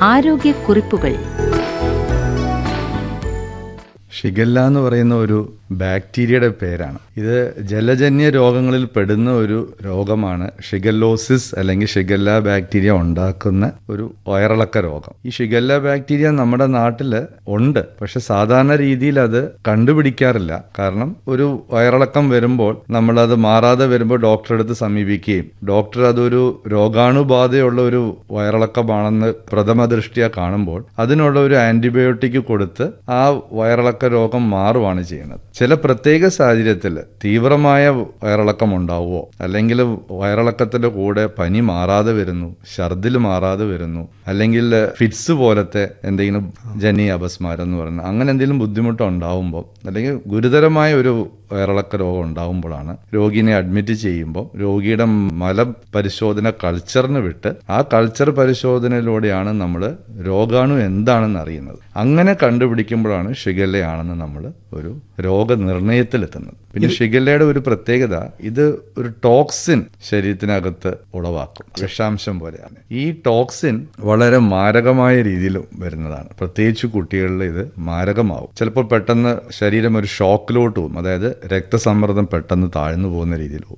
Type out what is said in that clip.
ആരോഗ്യക്കുറിപ്പുകൾ shigella എന്ന് പറയുന്ന ഒരു ബാക്ടീരിയയുടെ പേരാണ് ഇത് ജലജന്യ രോഗങ്ങളിൽ പെടുന്ന ഒരു രോഗമാണ് ഷിഗല്ലോസിസ് അല്ലെങ്കിൽ ഷിഗല്ല ബാക്ടീരിയ ഉണ്ടാക്കുന്ന ഒരു വയറിളക്ക രോഗം ഈ ഷിഗല്ല ബാക്ടീരിയ നമ്മുടെ നാട്ടിൽ ഉണ്ട് പക്ഷെ സാധാരണ രീതിയിൽ അത് കണ്ടുപിടിക്കാറില്ല കാരണം ഒരു വയറിളക്കം വരുമ്പോൾ നമ്മളത് മാറാതെ വരുമ്പോൾ ഡോക്ടറെ അടുത്ത് സമീപിക്കുകയും ഡോക്ടർ അതൊരു രോഗാണുബാധയുള്ള ഒരു വയറിളക്കമാണെന്ന് പ്രഥമ ദൃഷ്ടിയ കാണുമ്പോൾ അതിനുള്ള ഒരു ആന്റിബയോട്ടിക് കൊടുത്ത് ആ വയറിളക്ക രോഗം മാറുവാണ് ചെയ്യുന്നത് ചില പ്രത്യേക സാഹചര്യത്തിൽ തീവ്രമായ വയറിളക്കം ഉണ്ടാവുമോ അല്ലെങ്കിൽ വയറിളക്കത്തിന്റെ കൂടെ പനി മാറാതെ വരുന്നു ഛർദിൽ മാറാതെ വരുന്നു അല്ലെങ്കിൽ ഫിറ്റ്സ് പോലത്തെ എന്തെങ്കിലും ജനീയ അപസ്മാരം എന്ന് പറയുന്നത് അങ്ങനെ എന്തെങ്കിലും ബുദ്ധിമുട്ട് ഉണ്ടാവുമ്പോൾ അല്ലെങ്കിൽ ഗുരുതരമായ ഒരു വയറിളക്ക രോഗം ഉണ്ടാവുമ്പോഴാണ് രോഗിനെ അഡ്മിറ്റ് ചെയ്യുമ്പോൾ രോഗിയുടെ മല പരിശോധന കൾച്ചറിന് വിട്ട് ആ കൾച്ചർ പരിശോധനയിലൂടെയാണ് നമ്മൾ രോഗാണു എന്താണെന്ന് അറിയുന്നത് അങ്ങനെ കണ്ടുപിടിക്കുമ്പോഴാണ് ഷിഗല്ലയാണെന്ന് നമ്മൾ ഒരു രോഗനിർണയത്തിലെത്തുന്നത് പിന്നെ ഷിഗല്ലയുടെ ഒരു പ്രത്യേകത ഇത് ഒരു ടോക്സിൻ ശരീരത്തിനകത്ത് ഉളവാക്കും വിഷാംശം പോലെയാണ് ഈ ടോക്സിൻ വളരെ മാരകമായ രീതിയിൽ വരുന്നതാണ് പ്രത്യേകിച്ച് കുട്ടികളിൽ ഇത് മാരകമാവും ചിലപ്പോൾ പെട്ടെന്ന് ശരീരം ഒരു ഷോക്കിലോട്ട് പോകും അതായത് രക്തസമ്മർദ്ദം പെട്ടെന്ന് താഴ്ന്നു പോകുന്ന രീതിയിൽ പോകും